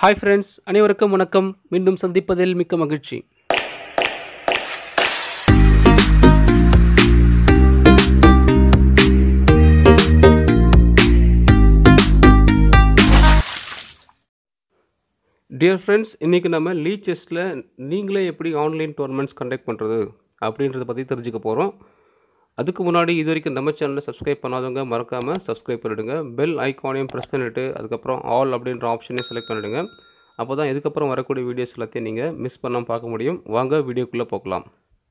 hi friends அனைவருக்கும் வணக்கம் மீண்டும் சந்திப்பதில் மிக்க மகிழ்ச்சி டியர் ஃப்ரெண்ட்ஸ் இன்றைக்கி நம்ம லீ செஸ்ஸில் நீங்களே எப்படி ஆன்லைன் டோர்னமெண்ட்ஸ் கண்டக்ட் பண்ணுறது அப்படின்றத பற்றி தெரிஞ்சுக்க போகிறோம் அதுக்கு முன்னாடி இது வரைக்கும் நம்ம சேனலை சப்ஸ்கிரைப் பண்ணாதவங்க மறக்காமல் சப்ஸ்கிரைப் பண்ணிவிடுங்க பெல் ஐக்கானையும் ப்ரெஸ் பண்ணிவிட்டு அதுக்கப்புறம் ஆல் அப்படின்ற ஆப்ஷனையும் செலக்ட் பண்ணிவிடுங்க அப்போ தான் இதுக்கப்புறம் வரக்கூடிய வீடியோஸ் எல்லாத்தையும் நீங்கள் மிஸ் பண்ணாமல் பார்க்க முடியும் வாங்க வீடியோக்குள்ளே போகலாம்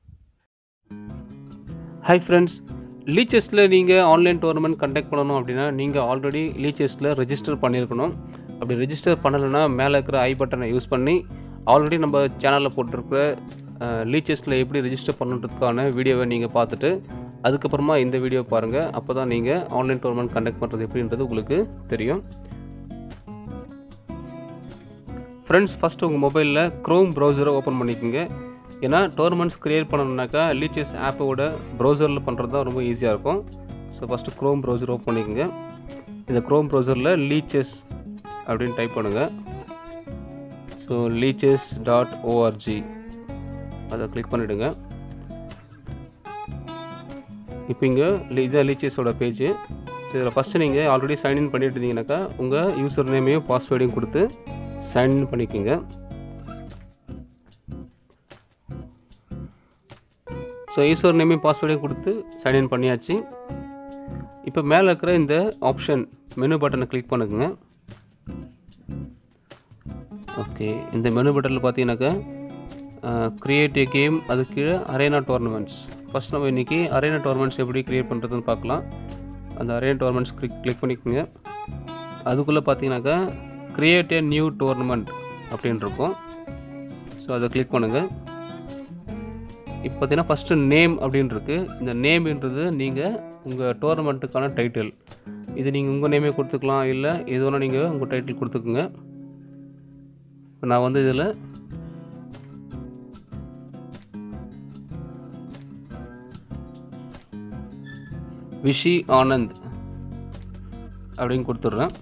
ஹாய் ஃப்ரெண்ட்ஸ் லீச்சஸில் நீங்கள் ஆன்லைன் டோர்னமெண்ட் கண்டக்ட் பண்ணணும் அப்படின்னா நீங்கள் ஆல்ரெடி லீச்சஸில் ரெஜிஸ்டர் பண்ணியிருக்கணும் அப்படி ரெஜிஸ்டர் பண்ணலைன்னா மேலே இருக்கிற ஐ பட்டனை யூஸ் பண்ணி ஆல்ரெடி நம்ம சேனலில் போட்டிருக்கிற லீச்சஸில் எப்படி ரெஜிஸ்டர் பண்ணுறதுக்கான வீடியோவை நீங்கள் பார்த்துட்டு அதுக்கப்புறமா இந்த வீடியோ பாருங்கள் அப்போ தான் நீங்கள் ஆன்லைன் டோர்னமெண்ட் கண்டக்ட் பண்ணுறது எப்படின்றது உங்களுக்கு தெரியும் ஃப்ரெண்ட்ஸ் ஃபஸ்ட்டு உங்கள் மொபைலில் க்ரோம் ப்ரௌசரை ஓப்பன் பண்ணிக்கோங்க ஏன்னா டோர்னமெண்ட்ஸ் க்ரியேட் பண்ணணுன்னாக்கா லீச்சஸ் ஆப்போட ப்ரௌசரில் பண்ணுறது தான் ரொம்ப ஈஸியாக இருக்கும் so first Chrome browser open பண்ணிக்கோங்க இந்த க்ரோம் ப்ரௌசரில் லீச்சஸ் அப்படின்னு டைப் பண்ணுங்கள் ஸோ லீச்சஸ் டாட் ஓஆர்ஜி அதை கிளிக் பண்ணிவிடுங்க இப்போ இங்கே இதான் லீச்சஸோட பேஜ் இதில் ஃபஸ்ட்டு நீங்கள் ஆல்ரெடி சைன்இன் பண்ணிட்டு இருந்தீங்கன்னாக்கா உங்கள் யூசர் நேமையும் பாஸ்வேர்டையும் கொடுத்து சைன்இன் பண்ணிக்கோங்க ஸோ யூசர் நேமையும் பாஸ்வேர்டையும் கொடுத்து சைன்இன் பண்ணியாச்சு இப்போ மேலே இருக்கிற இந்த ஆப்ஷன் மெனு பட்டனை கிளிக் பண்ணுங்க ஓகே இந்த மெனு பட்டனில் பார்த்தீங்கன்னாக்கா க்ரியேட் ஏ கேம் அது கீழே அரேனா டோர்னமெண்ட்ஸ் ஃபஸ்ட் நம்ம இன்றைக்கி அரேனா டோர்னமெண்ட்ஸ் எப்படி க்ரியேட் பண்ணுறதுன்னு பார்க்கலாம் அந்த அரேனா டோர்னமெண்ட்ஸ் கிளிக் கிளிக் பண்ணிக்கோங்க அதுக்குள்ளே பார்த்தீங்கன்னாக்கா க்ரியேட் ஏ நியூ டோர்னமெண்ட் அப்படின்னு இருக்கும் ஸோ அதை கிளிக் பண்ணுங்கள் இப்போ பார்த்தீங்கன்னா ஃபஸ்ட்டு நேம் அப்படின்னு இருக்கு இந்த நேம்ன்றது நீங்கள் உங்கள் டோர்னமெண்ட்டுக்கான டைட்டில் இது நீங்கள் உங்கள் நேமே கொடுத்துக்கலாம் இல்லை எது வேணால் நீங்கள் உங்கள் டைட்டில் கொடுத்துக்குங்க இப்போ நான் வந்து இதில் விஷி ஆனந்த் அப்படின்னு கொடுத்துட்றேன்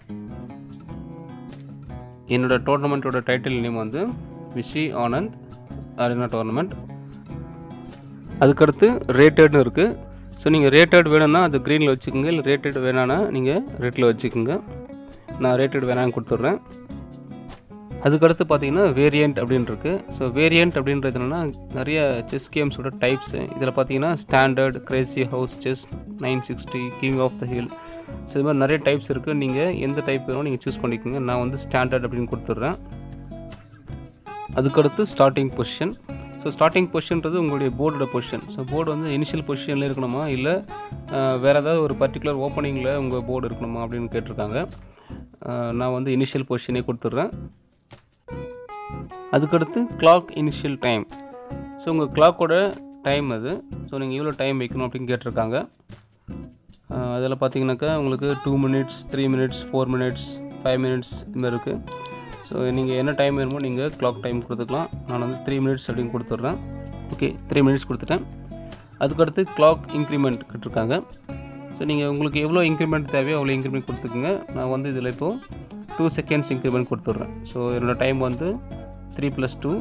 என்னோட டோர்னமெண்ட்டோட டைட்டில் நேம் வந்து விஷி ஆனந்த் அரேனா டோர்னமெண்ட் அதுக்கடுத்து ரேட்டட்னு இருக்குது ஸோ நீங்கள் ரேட்டட் வேணும்னா அது க்ரீனில் வச்சுக்கோங்க இல்லை ரேட்டட் வேணான்னா நீங்கள் ரெட்டில் வச்சுக்கோங்க நான் ரேட்டட் வேணான்னு கொடுத்துட்றேன் அதுக்கடுத்து பார்த்தீங்கன்னா வேரியண்ட் அப்படின்னு இருக்குது ஸோ வேரியண்ட் அப்படின்றது என்னென்னா நிறைய செஸ் கேம்ஸோட டைப்ஸு இதில் பார்த்தீங்கன்னா standard crazyhouse chess nine sixty king of the hill so இது மாதிரி நிறைய டைப்ஸ் இருக்குது நீங்கள் எந்த டைப் வேணும் நீங்கள் சூஸ் பண்ணிக்கோங்க நான் வந்து ஸ்டாண்டர்ட் அப்படின்னு கொடுத்துட்றேன் அதுக்கடுத்து ஸ்டார்டிங் பொசிஷன் ஸோ ஸ்டார்டிங் பொசிஷன்றது உங்களுடைய போர்டோட பொசிஷன் ஸோ போர்டு வந்து இனிஷியல் பொசிஷனில் இருக்கணுமா இல்லை வேறு ஏதாவது ஒரு பர்டிகுலர் ஓப்பனிங்கில் உங்கள் போர்டு இருக்கணுமா அப்படின்னு கேட்டிருக்காங்க நான் வந்து இனிஷியல் பொசிஷனே கொடுத்துட்றேன் அதுக்கடுத்து கிளாக் இனிஷியல் டைம் ஸோ உங்கள் கிளாக்கோட டைம் அது ஸோ நீங்கள் எவ்வளோ டைம் வைக்கணும் அப்படின்னு கேட்டிருக்காங்க அதில் பார்த்தீங்கன்னாக்கா உங்களுக்கு two minutes three minutes four minutes five minutes இது மாதிரி இருக்குது ஸோ நீங்கள் என்ன டைம் வேணுமோ நீங்கள் கிளாக் டைம் கொடுத்துக்கலாம் நான் வந்து த்ரீ மினிட்ஸ் அப்படின்னு கொடுத்துட்றேன் ஓகே த்ரீ மினிட்ஸ் கொடுத்துட்டேன் அதுக்கடுத்து கிளாக் இன்க்ரிமெண்ட் கேட்டிருக்காங்க ஸோ நீங்கள் உங்களுக்கு எவ்வளோ இன்க்ரிமெண்ட் தேவையோ அவ்வளோ இன்க்ரிமெண்ட் கொடுத்துக்குங்க நான் வந்து இதில் இப்போது டூ செகண்ட்ஸ் இன்க்ரிமெண்ட் கொடுத்துட்றேன் ஸோ என்னோடய டைம் வந்து த்ரீ ப்ளஸ் டூ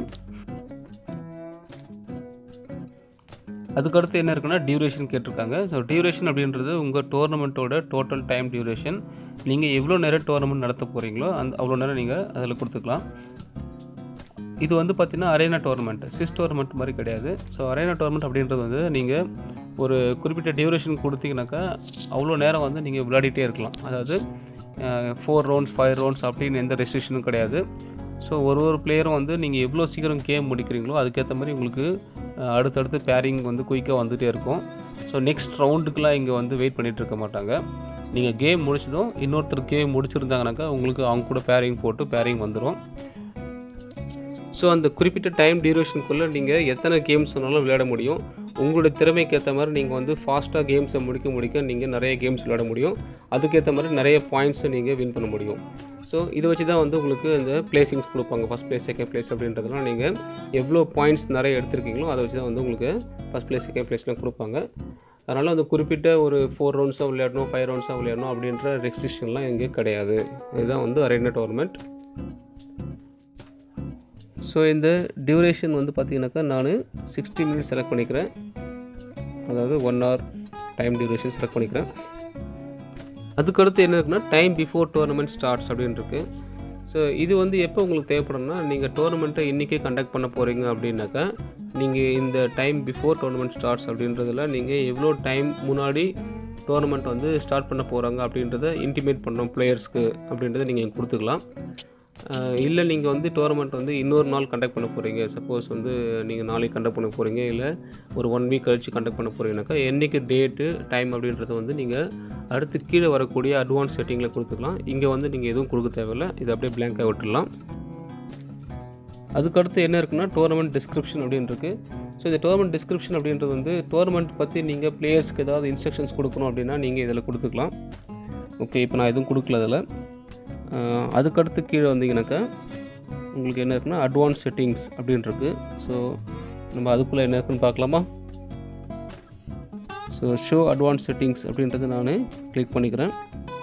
அதுக்கடுத்து என்ன இருக்குன்னா டியூரேஷன் கேட்டிருக்காங்க ஸோ டியூரேஷன் அப்படின்றது உங்கள் டோர்னமெண்ட்டோட டோட்டல் டைம் டியூரேஷன் நீங்கள் எவ்வளோ நேரம் டோர்னமெண்ட் நடத்த போகிறீங்களோ அந்த அவ்வளோ நேரம் நீங்கள் அதில் கொடுத்துக்கலாம் இது வந்து பார்த்திங்கன்னா அரேனா டோர்னமெண்ட் ஸ்விஸ் டோர்னமெண்ட் மாதிரி கிடையாது ஸோ அரேனா டோர்னமெண்ட் அப்படின்றது வந்து நீங்கள் ஒரு குறிப்பிட்ட டியூரேஷன் கொடுத்தீங்கன்னாக்கா அவ்வளோ நேரம் வந்து நீங்கள் விளையாடிட்டே இருக்கலாம் அதாவது ஃபோர் ரவுண்ட்ஸ் ஃபைவ் ரவுண்ட்ஸ் அப்படின்னு எந்த ரெஸ்ட்ரிக்ஷனும் கிடையாது ஸோ ஒரு ஒரு பிளேயரும் வந்து நீங்கள் எவ்வளோ சீக்கிரம் கேம் முடிக்கிறீங்களோ அதுக்கேற்ற மாதிரி உங்களுக்கு அடுத்தடுத்து பேரிங் வந்து குயிக்காக வந்துகிட்டே இருக்கும் ஸோ நெக்ஸ்ட் ரவுண்டுக்கெலாம் இங்கே வந்து வெயிட் பண்ணிகிட்டு இருக்க மாட்டாங்க நீங்கள் கேம் முடிச்சதும் இன்னொருத்தர் கேம் முடிச்சிருந்தாங்கனாக்கா உங்களுக்கு அவங்க கூட பேரிங் போட்டு பேரிங் வந்துடும் ஸோ அந்த குறிப்பிட்ட டைம் டியூரேஷனுக்குள்ளே நீங்கள் எத்தனை கேம்ஸ் வேணாலும் விளையாட முடியும் உங்களுடைய திறமைக்கு ஏற்ற மாதிரி நீங்கள் வந்து ஃபாஸ்ட்டாக கேம்ஸை முடிக்க முடிக்க நீங்கள் நிறைய கேம்ஸ் விளையாட முடியும் அதுக்கேற்ற மாதிரி நிறைய பாயிண்ட்ஸை நீங்கள் வின் பண்ண முடியும் ஸோ இதை வச்சு தான் வந்து உங்களுக்கு இந்த பிளேசிங்ஸ் கொடுப்பாங்க ஃபஸ்ட் பிளேஸ் செகண்ட் பிளேஸ் அப்படின்றதுலாம் நீங்கள் எவ்வளோ பாயிண்ட்ஸ் நிறைய எடுத்திருக்கீங்களோ அதை வச்சு தான் வந்து உங்களுக்கு ஃபஸ்ட் பிளேஸ் செகண்ட் பிளேஸ்லாம் கொடுப்பாங்க அதனால் அந்த குறிப்பிட்ட ஒரு ஃபோர் ரவுண்ட்ஸாக விளையாடணும் ஃபைவ் ரவுண்ட்ஸாக விளையாடணும் அப்படின்ற ரெஸ்ட்ரிக்ஷன்லாம் இங்கே கிடையாது இதுதான் வந்து அரேனா டோர்னமெண்ட் ஸோ இந்த டியூரேஷன் வந்து பார்த்தீங்கன்னாக்கா நான் சிக்ஸ்டி மினிட்ஸ் செலக்ட் பண்ணிக்கிறேன் அதாவது one hour time duration select பண்ணிக்கிறேன் அதுக்கடுத்து என்ன இருக்குன்னா டைம் பிஃபோர் டோர்னமெண்ட் ஸ்டார்ட்ஸ் அப்படின்னு இருக்கு ஸோ இது வந்து எப்போ உங்களுக்கு தேவைப்படும்னா நீங்கள் டோர்னமெண்ட்டை இன்றைக்கே கண்டக்ட் பண்ண போகிறீங்க அப்படின்னாக்கா நீங்கள் இந்த டைம் பிஃபோர் டோர்னமெண்ட் ஸ்டார்ட்ஸ் அப்படின்றதுல நீங்கள் எவ்வளோ டைம் முன்னாடி டோர்னமெண்ட் வந்து ஸ்டார்ட் பண்ண போகிறாங்க அப்படின்றத இன்டிமேட் பண்ணோம் பிளேயர்ஸ்க்கு அப்படின்றத நீங்கள் கொடுத்துக்கலாம் இல்லை நீங்கள் வந்து டோர்னமெண்ட் வந்து இன்னொரு நாள் கண்டக்ட் பண்ண போகிறீங்க சப்போஸ் வந்து நீங்கள் நாளைக்கு கண்டக்ட் பண்ண போகிறீங்க இல்லை ஒரு ஒன் வீக் கழிச்சு கண்டக்ட் பண்ண போகிறீங்கனாக்கா என்றைக்கு டேட்டு டைம் அப்படின்றத வந்து நீங்கள் அடுத்து கீழே வரக்கூடிய அட்வான்ஸ் செட்டிங்கில் கொடுத்துக்கலாம் இங்கே வந்து நீங்கள் எதுவும் கொடுக்க தேவையில்லை இது அப்படியே blank-ஆ விட்டுடலாம் அதுக்கடுத்து என்ன இருக்குன்னா டோர்னமெண்ட் டிஸ்கிரிப்ஷன் அப்படின்னு இருக்குது ஸோ இந்த டோர்னமெண்ட் டிஸ்கிரிப்ஷன் அப்படின்றது வந்து டோர்னமெண்ட் பற்றி நீங்கள் பிளேயர்ஸ்க்கு ஏதாவது இன்ஸ்ட்ரக்ஷன்ஸ் கொடுக்கணும் அப்படின்னா நீங்கள் இதில் கொடுத்துக்கலாம் ஓகே இப்போ நான் எதுவும் கொடுக்கல அதில் அதுக்கடுத்து கீழே வந்தீங்கன்னாக்கா உங்களுக்கு என்ன இருக்குன்னா அட்வான்ஸ் செட்டிங்ஸ் அப்படின்னு இருக்கு ஸோ நம்ம அதுக்குள்ளே என்ன இருக்குன்னு பார்க்கலாமா ஸோ ஷோ அட்வான்ஸ் செட்டிங்ஸ் அப்படின்றத நான் கிளிக் பண்ணிக்கிறேன்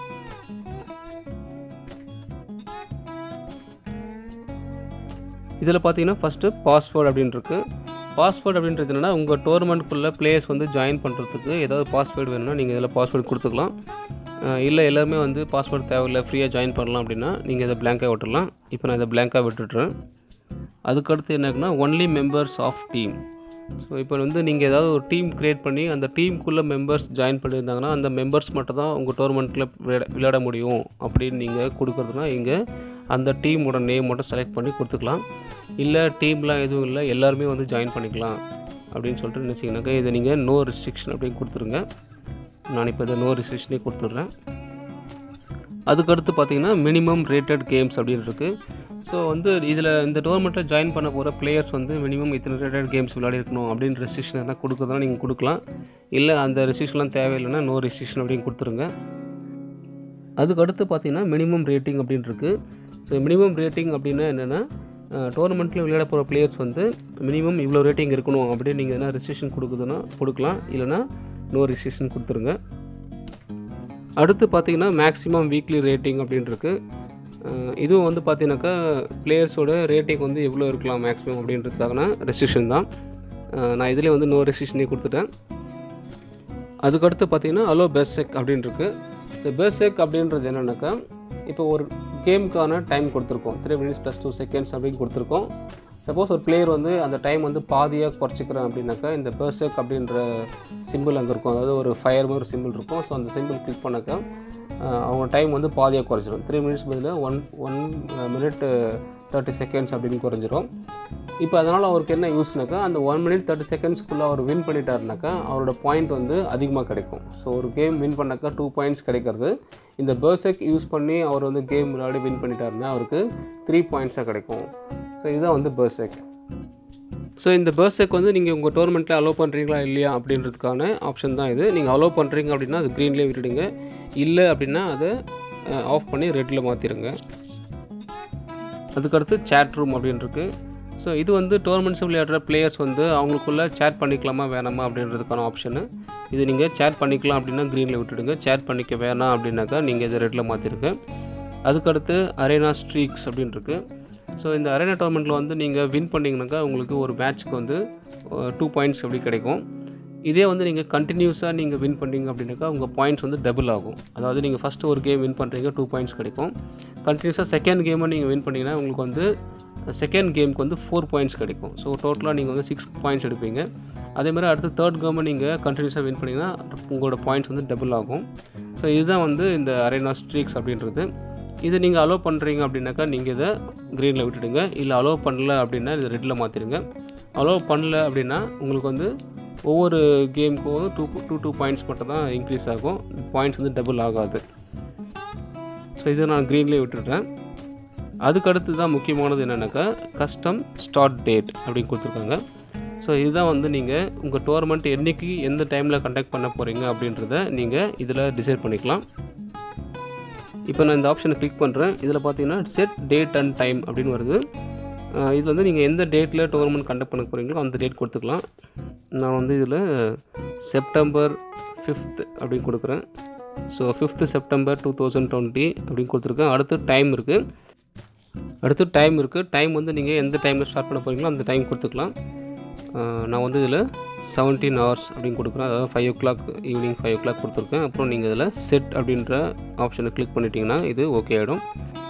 இதில் பார்த்தீங்கன்னா ஃபஸ்ட்டு பாஸ்வேர்டு அப்படின்னு இருக்கு பாஸ்வேர்டு அப்படின்றது என்னென்னா உங்கள் டோர்னமெண்ட்குள்ளே பிளேயர்ஸ் வந்து ஜாயின் பண்ணுறதுக்கு ஏதாவது பாஸ்வேர்டு வேணும்னா நீங்கள் இதில் பாஸ்வேர்டு கொடுத்துக்கலாம் அஹ் இல்லை எல்லாருமே வந்து பாஸ்வேர்டு தேவையில்லை ஃப்ரீயாக ஜாயின் பண்ணலாம் அப்படின்னா நீங்கள் இதை blank-ஆ விட்டுடலாம் இப்போ நான் இதை blank-ஆ விட்டுடுறேன் அதுக்கடுத்து என்னக்குன்னா only members of team so இப்போ வந்து நீங்கள் ஏதாவது ஒரு டீம் க்ரியேட் பண்ணி அந்த டீமுக்குள்ளே மெம்பர்ஸ் ஜாயின் பண்ணியிருந்தாங்கன்னா அந்த மெம்பர்ஸ் மட்டும் தான் உங்கள் டோர்னமெண்ட்டில் விளையாட விளையாட முடியும் அப்படின்னு நீங்கள் கொடுக்குறதுனா இங்கே அந்த டீமோட நேம் மட்டும் செலக்ட் பண்ணி கொடுத்துக்கலாம் இல்லை டீம்லாம் எதுவும் இல்லை எல்லாருமே வந்து ஜாயின் பண்ணிக்கலாம் அப்படின்னு சொல்லிட்டு நினச்சிங்கனாக்கா இதை நீங்கள் நோ ரெஸ்ட்ரிக்ஷன் அப்படின்னு கொடுத்துருங்க நான் இப்போ இதை நோ ரெஸ்ட்ரிக்ஷனே கொடுத்துட்றேன் அதுக்கடுத்து பார்த்தீங்கன்னா மினிமம் ரேட்டட் கேம்ஸ் அப்படின்னு இருக்குது ஸோ வந்து இதில் இந்த டோர்னமெண்ட்டில் ஜாயின் பண்ண போகிற பிளேயர்ஸ் வந்து மினிமம் இத்தனை ரேட்டட் கேம்ஸ் விளையாடி இருக்கணும் அப்படின்னு ரெஸ்ட்ரிக்ஷன் எதனா கொடுக்குறதுனா நீங்கள் கொடுக்கலாம் இல்லை அந்த ரெஸ்ட்ரிக்ஷன்லாம் தேவையில்லைன்னா நோ ரெஸ்ட்ரிக்ஷன் அப்படின்னு கொடுத்துருங்க அதுக்கடுத்து பார்த்தீங்கன்னா மினிமம் ரேட்டிங் அப்படின்னு இருக்கு ஸோ மினிமம் ரேட்டிங் அப்படின்னா என்னென்னா டோர்னமெண்ட்டில் விளையாட போகிற பிளேயர்ஸ் வந்து மினிமம் இவ்வளோ ரேட்டிங் இருக்கணும் அப்படின்னு நீங்கள் எதனா ரெஸ்ட்ரிக்ஷன் கொடுக்குதுன்னா கொடுக்கலாம் இல்லைனா நோ ரெஸ்ட்ரிக்ஷன் கொடுத்துருங்க அடுத்து பார்த்தீங்கன்னா மேக்ஸிமம் வீக்லி ரேட்டிங் அப்படின்னு இருக்கு அஹ் இதுவும் வந்து பார்த்தீங்கன்னாக்கா பிளேயர்ஸோட ரேட்டிங் வந்து எவ்வளோ இருக்கலாம் மேக்ஸிமம் அப்படின்றதுக்கான ரெஸ்ட்ரிக்ஷன் தான் அஹ் நான் இதிலே வந்து நோ ரெஸ்ட்ரிக்ஷனே கொடுத்துட்டேன் அதுக்கடுத்து பார்த்தீங்கன்னா அலோ பெர்செக் அப்படின்னு இருக்கு இந்த பெர்செக் அப்படின்றது என்னென்னாக்கா இப்போ ஒரு கேமுக்கான டைம் கொடுத்துருக்கோம் three minutes plus two seconds அப்படின்னு கொடுத்துருக்கோம் சப்போஸ் ஒரு பிளேயர் வந்து அந்த டைம் வந்து பாதியாக குறைச்சிக்கிறேன் அப்படின்னாக்கா இந்த பெர்செக் அப்படின்ற சிம்பிள் அங்கே இருக்கும் அதாவது ஒரு ஃபயர் மாதிரி சிம்பிள் இருக்கும் ஸோ அந்த சிம்பிள் கிளிக் பண்ணாக்கா அஹ் அவங்க டைம் வந்து பாதியாக குறைச்சிடும் த்ரீ மினிட்ஸ் பதிலாக one one minute thirty seconds அப்படின்னு குறைஞ்சிரும் இப்போ அதனால் அவருக்கு என்ன யூஸ்னாக்கா அந்த ஒன் மினிட் தேர்ட்டி செகண்ட்ஸ்க்குள்ளே அவர் வின் பண்ணிட்டாருனாக்கா அவரோட பாயிண்ட் வந்து அதிகமாக கிடைக்கும் ஸோ ஒரு கேம் வின் பண்ணாக்கா டூ பாயிண்ட்ஸ் கிடைக்கிறது இந்த பேர்செக் யூஸ் பண்ணி அவர் வந்து கேம் விளையாடி வின் பண்ணிட்டாருன்னா அவருக்கு த்ரீ பாயிண்ட்ஸாக கிடைக்கும் ஸோ இதுதான் வந்து பேர்செக் ஸோ இந்த பேர்செக் வந்து நீங்கள் உங்கள் டோர்னமெண்ட்டில் அலோவ் பண்ணுறீங்களா இல்லையா அப்படின்றதுக்கான ஆப்ஷன் தான் இது நீங்கள் அலோவ் பண்ணுறீங்க அப்படின்னா அது க்ரீன்லேயே விட்டுடுங்க இல்லை அப்படின்னா அதை ஆஃப் பண்ணி ரெட்டில் மாற்றிடுங்க அதுக்கடுத்து சேட் ரூம் அப்படின்னு இருக்கு ஸோ இது வந்து டோர்னமெண்ட்ஸ் விளையாடுற பிளேயர்ஸ் வந்து அவங்களுக்குள்ள சேட் பண்ணிக்கலாமா வேணாமா அப்படின்றதுக்கான ஆப்ஷனு இது நீங்கள் சேட் பண்ணிக்கலாம் அப்படின்னா க்ரீனில் விட்டுடுங்க சேட் பண்ணிக்க வேணாம் அப்படின்னாக்கா நீங்கள் இதை ரெட்டில் மாற்றிருங்க அதுக்கடுத்து அரேனா ஸ்ட்ரீக்ஸ் அப்படின்னு இருக்கு ஸோ இந்த அரேனா டோர்னமெண்ட்டில் வந்து நீங்கள் வின் பண்ணிங்கனாக்கா உங்களுக்கு ஒரு மேட்ச்க்கு வந்து டூ பாயிண்ட்ஸ் அப்படி கிடைக்கும் இதே வந்து நீங்கள் கண்டினியூஸாக நீங்கள் வின் பண்ணீங்க அப்படின்னாக்கா உங்கள் பாயிண்ட்ஸ் வந்து டபுள் ஆகும் அதாவது நீங்கள் ஃபஸ்ட்டு ஒரு கேம் வின் பண்ணுறீங்க டூ பாயிண்ட்ஸ் கிடைக்கும் கண்டினியூஸாக செகண்ட் கேமை நீங்கள் வின் பண்ணீங்கன்னா உங்களுக்கு வந்து செகண்ட் கேமுக்கு வந்து ஃபோர் பாயிண்ட்ஸ் கிடைக்கும் ஸோ டோட்டலாக நீங்கள் வந்து சிக்ஸ் பாயிண்ட்ஸ் எடுப்பீங்க அதே மாதிரி அடுத்து தேர்ட் கேமை நீங்கள் கண்டினியூஸாக வின் பண்ணிங்கன்னா உங்களோட பாயிண்ட்ஸ் வந்து டபுள் ஆகும் ஸோ இதுதான் வந்து இந்த அரேனா ஸ்ட்ரீக்ஸ் அப்படின்றது இது நீங்கள் அலோவ் பண்ணுறீங்க அப்படின்னாக்கா நீங்கள் இதை க்ரீனில் விட்டுடுங்க இல்லை அலோவ் பண்ணல அப்படின்னா இதை ரெட்டில் மாற்றிடுங்க அலோவ் பண்ணல அப்படின்னா உங்களுக்கு வந்து ஒவ்வொரு கேமுக்கும் வந்து டூ டூ டூ பாயிண்ட்ஸ் மட்டும் தான் இன்க்ரீஸ் ஆகும் பாயிண்ட்ஸ் வந்து டபுள் ஆகாது ஸோ இதை நான் க்ரீன்லேயே விட்டுடுறேன் அதுக்கடுத்து தான் முக்கியமானது என்னென்னாக்கா கஸ்டம் ஸ்டார்ட் டேட் அப்படின்னு கொடுத்துருக்காங்க ஸோ இதுதான் வந்து நீங்கள் உங்கள் டோர்னமெண்ட் என்றைக்கு எந்த டைமில் கண்டக்ட் பண்ண போகிறீங்க அப்படின்றத நீங்கள் இதில் டிசைட் பண்ணிக்கலாம் இப்போ நான் இந்த ஆப்ஷனை கிளிக் பண்ணுறேன் இதில் பார்த்தீங்கன்னா செட் டேட் அண்ட் டைம் அப்படின்னு வருது அஹ் இது வந்து நீங்கள் எந்த டேட்டில் டோர்னமெண்ட் கண்டக்ட் பண்ண போகிறீங்களோ அந்த டேட் கொடுத்துக்கலாம் நான் வந்து இதில் செப்டம்பர் ஃபிஃப்த் அப்படின்னு கொடுக்குறேன் so fifth September two thousand twenty அப்படின்னு கொடுத்துருக்கேன் அடுத்து டைம் இருக்குது அடுத்து டைம் இருக்குது டைம் வந்து நீங்கள் எந்த டைமில் ஸ்டார்ட் பண்ண போகிறீங்களோ அந்த டைம் கொடுத்துக்கலாம் ஆஹ் நான் வந்து இதில் செவன்டீன் ஹவர்ஸ் அப்படின்னு கொடுக்குறேன் அதாவது five o'clock evening five o'clock கொடுத்துருக்கேன் அப்புறம் நீங்கள் இதில் செட் அப்படின்ற ஆப்ஷனை கிளிக் பண்ணிட்டீங்கன்னா இது ஓகே ஆகிடும்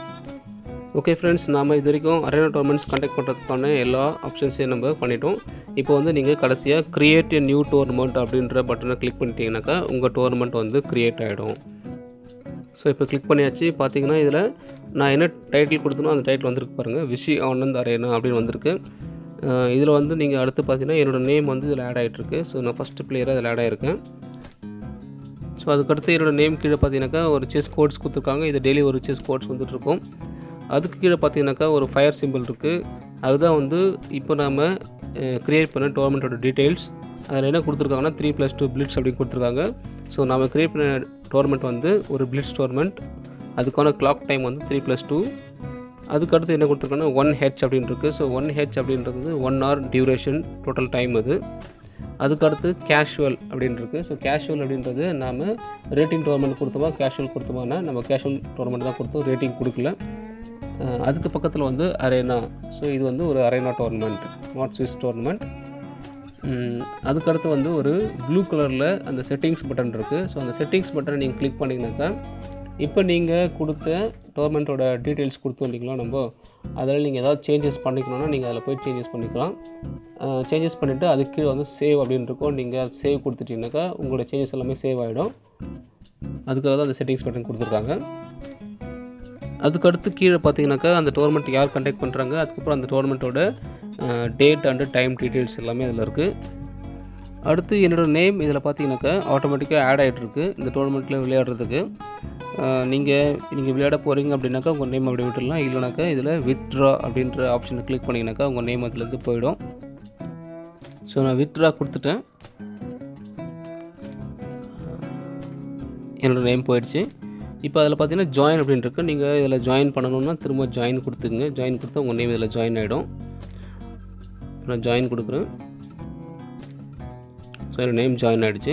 ஓகே ஃப்ரெண்ட்ஸ் நாம் இது வரைக்கும் அரேனா டோர்னமெண்ட்ஸ் கண்டக்ட் பண்ணுறதுக்கான எல்லா ஆப்ஷன்ஸையும் நம்ம பண்ணிட்டோம் இப்போ வந்து நீங்கள் கடைசியாக கிரியேட் எ நியூ டோர்னமெண்ட் அப்படின்ற பட்டனை கிளிக் பண்ணிட்டீங்கன்னாக்கா உங்கள் டோர்னமெண்ட் வந்து க்ரியேட் ஆகிடும் ஸோ இப்போ கிளிக் பண்ணியாச்சு பார்த்தீங்கன்னா இதில் நான் என்ன டைட்டில் கொடுத்தனோ அந்த டைட்டில் வந்திருக்கு பாருங்கள் விஷி ஆனந்த் அரேனா அப்படின்னு வந்திருக்கு இதில் வந்து நீங்கள் அடுத்து பார்த்தீங்கன்னா என்னோடய நேம் வந்து இதில் ஆட் ஆகிட்டுருக்கு ஸோ நான் ஃபஸ்ட்டு பிளேயராக இதில் ஆட் ஆகிருக்கேன் ஸோ அதுக்கடுத்து என்னோடய நேம் கீழே பார்த்தீங்கன்னாக்கா ஒரு செஸ் கோட்ஸ் கொடுத்துருக்காங்க இது டெய்லி ஒரு செஸ் கோட்ஸ் வந்துட்டுருக்கும் அதுக்கு கீழே பார்த்தீங்கன்னாக்கா ஒரு ஃபயர் சிம்பிள் இருக்குது அதுதான் வந்து இப்போ நாம் க்ரியேட் பண்ண டோர்னமெண்ட்டோட டீட்டெயில்ஸ் அதில் என்ன கொடுத்துருக்காங்கன்னா த்ரீ ப்ளஸ் டூ பிளிட்ஸ் அப்படின்னு கொடுத்துருக்காங்க ஸோ நாம் க்ரியேட் பண்ண டோர்னமெண்ட் வந்து ஒரு பிளிட்ஸ் டோர்னமெண்ட் அதுக்கான கிளாக் டைம் வந்து த்ரீ ப்ளஸ் டூ அதுக்கடுத்து என்ன கொடுத்துருக்காங்கன்னா ஒன் ஹெச் அப்படின்னு இருக்குது ஸோ ஒன் ஹெச் அப்படின்றது வந்து one hour duration total time அது அதுக்கடுத்து கேஷுவல் அப்படின்னு இருக்குது ஸோ கேஷுவல் அப்படின்றது நாம் ரேட்டிங் டோர்னமெண்ட் கொடுத்தோமா கேஷுவல் கொடுத்தோமானா நம்ம கேஷுவல் டோர்னமெண்ட் தான் கொடுத்தோம் ரேட்டிங் கொடுக்கல அஹ் அதுக்கு பக்கத்தில் வந்து அரேனா ஸோ இது வந்து ஒரு arena tournament not Swiss tournament அதுக்கடுத்து வந்து ஒரு ப்ளூ கலரில் அந்த செட்டிங்ஸ் பட்டன் இருக்குது ஸோ அந்த செட்டிங்ஸ் பட்டனை நீங்கள் கிளிக் பண்ணிங்கனாக்கா இப்போ நீங்கள் கொடுத்த டோர்னமெண்ட்டோட டீட்டெயில்ஸ் கொடுத்து வந்தீங்களா நம்ம அதில் நீங்கள் ஏதாவது சேஞ்சஸ் பண்ணிக்கணும்னா நீங்கள் அதில் போய் சேஞ்சஸ் பண்ணிக்கலாம் சேஞ்சஸ் பண்ணிவிட்டு அதுக்கு கீழே வந்து சேவ் அப்படின்னு இருக்கும் நீங்கள் சேவ் கொடுத்துட்டீங்கன்னாக்கா உங்களோட சேஞ்சஸ் எல்லாமே சேவ் ஆகிடும் அதுக்காக தான் அந்த செட்டிங்ஸ் பட்டன் கொடுத்துருக்காங்க அதுக்கடுத்து கீழே பார்த்தீங்கன்னாக்கா அந்த டோர்னமெண்ட் யார் கண்டக்ட் பண்ணுறாங்க அதுக்கப்புறம் அந்த டோர்னமெண்ட்டோட டேட் அண்டு டைம் டீட்டெயில்ஸ் எல்லாமே இதில் இருக்குது அடுத்து என்னோடய நேம் இதில் பார்த்தீங்கன்னாக்கா ஆட்டோமேட்டிக்காக ஆட் ஆகிட்டு இருக்கு இந்த டோர்னமெண்ட்டில் விளையாடுறதுக்கு நீங்கள் நீங்கள் விளையாட போகிறீங்க அப்படின்னாக்கா உங்கள் நேம் அப்படி விட்டுடலாம் இல்லைனாக்கா இதில் வித்ட்ரா அப்படின்ற ஆப்ஷனை கிளிக் பண்ணிங்கனாக்கா உங்கள் நேம் அதுலேருந்து போயிடும் ஸோ நான் வித்ட்ரா கொடுத்துட்டேன் என்னோடய நேம் போயிடுச்சு இப்போ அதில் பார்த்தீங்கன்னா ஜாயின் அப்படின்னு இருக்கு நீங்கள் இதில் ஜாயின் பண்ணணும்னா திரும்ப ஜாயின் கொடுத்துங்க ஜாயின் கொடுத்தா உங்கள் நேம் இதில் ஜாயின் ஆகிடும் நான் ஜாயின் கொடுக்குறேன் ஸோ என்னோட நேம் ஜாயின் ஆகிடுச்சு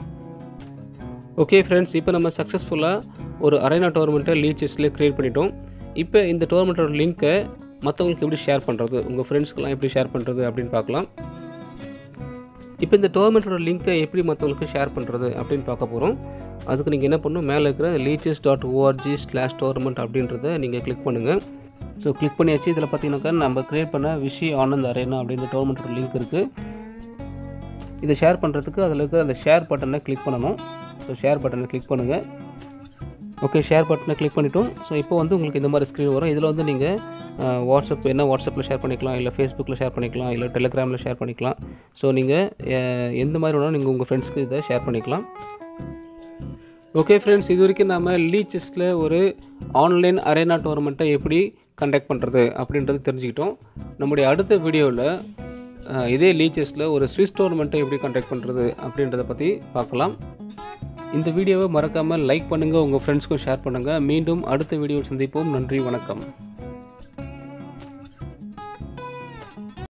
ஓகே ஃப்ரெண்ட்ஸ் இப்போ நம்ம சக்ஸஸ்ஃபுல்லாக ஒரு அரேனா டோர்னமெண்ட்டை லீக் செஸ்லேயே க்ரியேட் பண்ணிட்டோம் இப்போ இந்த டோர்னமெண்ட்டோட லிங்க்கை மற்றவங்களுக்கு எப்படி ஷேர் பண்ணுறது உங்கள் ஃப்ரெண்ட்ஸ்க்கெலாம் எப்படி ஷேர் பண்ணுறது அப்படின்னு பார்க்கலாம் இப்போ இந்த டோர்னமெண்ட்டோட லிங்க்கை எப்படி மற்றவங்களுக்கு ஷேர் பண்ணுறது அப்படின்னு பார்க்க போகிறோம் அதுக்கு நீங்கள் என்ன பண்ணணும் மேலே இருக்கிற Lichess dot org slash tournament அப்படின்றத நீங்கள் கிளிக் பண்ணுங்கள் ஸோ கிளிக் பண்ணியாச்சு இதில் பார்த்தீங்கன்னாக்கா நம்ம க்ரியேட் பண்ண விஷி ஆனந்த் அரேனா அப்படின்ற டோர்னமெண்ட்டோட லிங்க் இருக்குது இதை ஷேர் பண்ணுறதுக்கு அதில் இருக்கிற அந்த ஷேர் பட்டனை கிளிக் பண்ணணும் ஸோ ஷேர் பட்டனை கிளிக் பண்ணுங்கள் ஓகே ஷேர் பட்டனை கிளிக் பண்ணிட்டோம் ஸோ இப்போ வந்து உங்களுக்கு இந்த மாதிரி ஸ்க்ரீன் வரும் இதில் வந்து நீங்கள் வாட்ஸ்அப் என்ன வாட்ஸ்அப்பில் ஷேர் பண்ணிக்கலாம் இல்லை ஃபேஸ்புக்கில் ஷேர் பண்ணிக்கலாம் இல்லை டெலிகிராமில் ஷேர் பண்ணிக்கலாம் ஸோ நீங்கள் எந்த மாதிரி வேணாலும் நீங்கள் உங்கள் ஃப்ரெண்ட்ஸ்க்கு இதை ஷேர் பண்ணிக்கலாம் ஓகே ஃப்ரெண்ட்ஸ் இது வரைக்கும் நம்ம லீச்சஸில் ஒரு ஆன்லைன் அரேனா டோர்னமெண்ட்டை எப்படி கண்டக்ட் பண்ணுறது அப்படின்றது தெரிஞ்சுக்கிட்டோம் நம்முடைய அடுத்த வீடியோவில் இதே லீச்சஸில் ஒரு ஸ்விஸ் டோர்னமெண்ட்டை எப்படி கண்டக்ட் பண்ணுறது அப்படின்றத பற்றி பார்க்கலாம் இந்த வீடியோவை மறக்காமல் லைக் பண்ணுங்கள் உங்கள் ஃப்ரெண்ட்ஸ்க்கும் ஷேர் பண்ணுங்கள் மீண்டும் அடுத்த வீடியோவில் சந்திப்போம் நன்றி வணக்கம்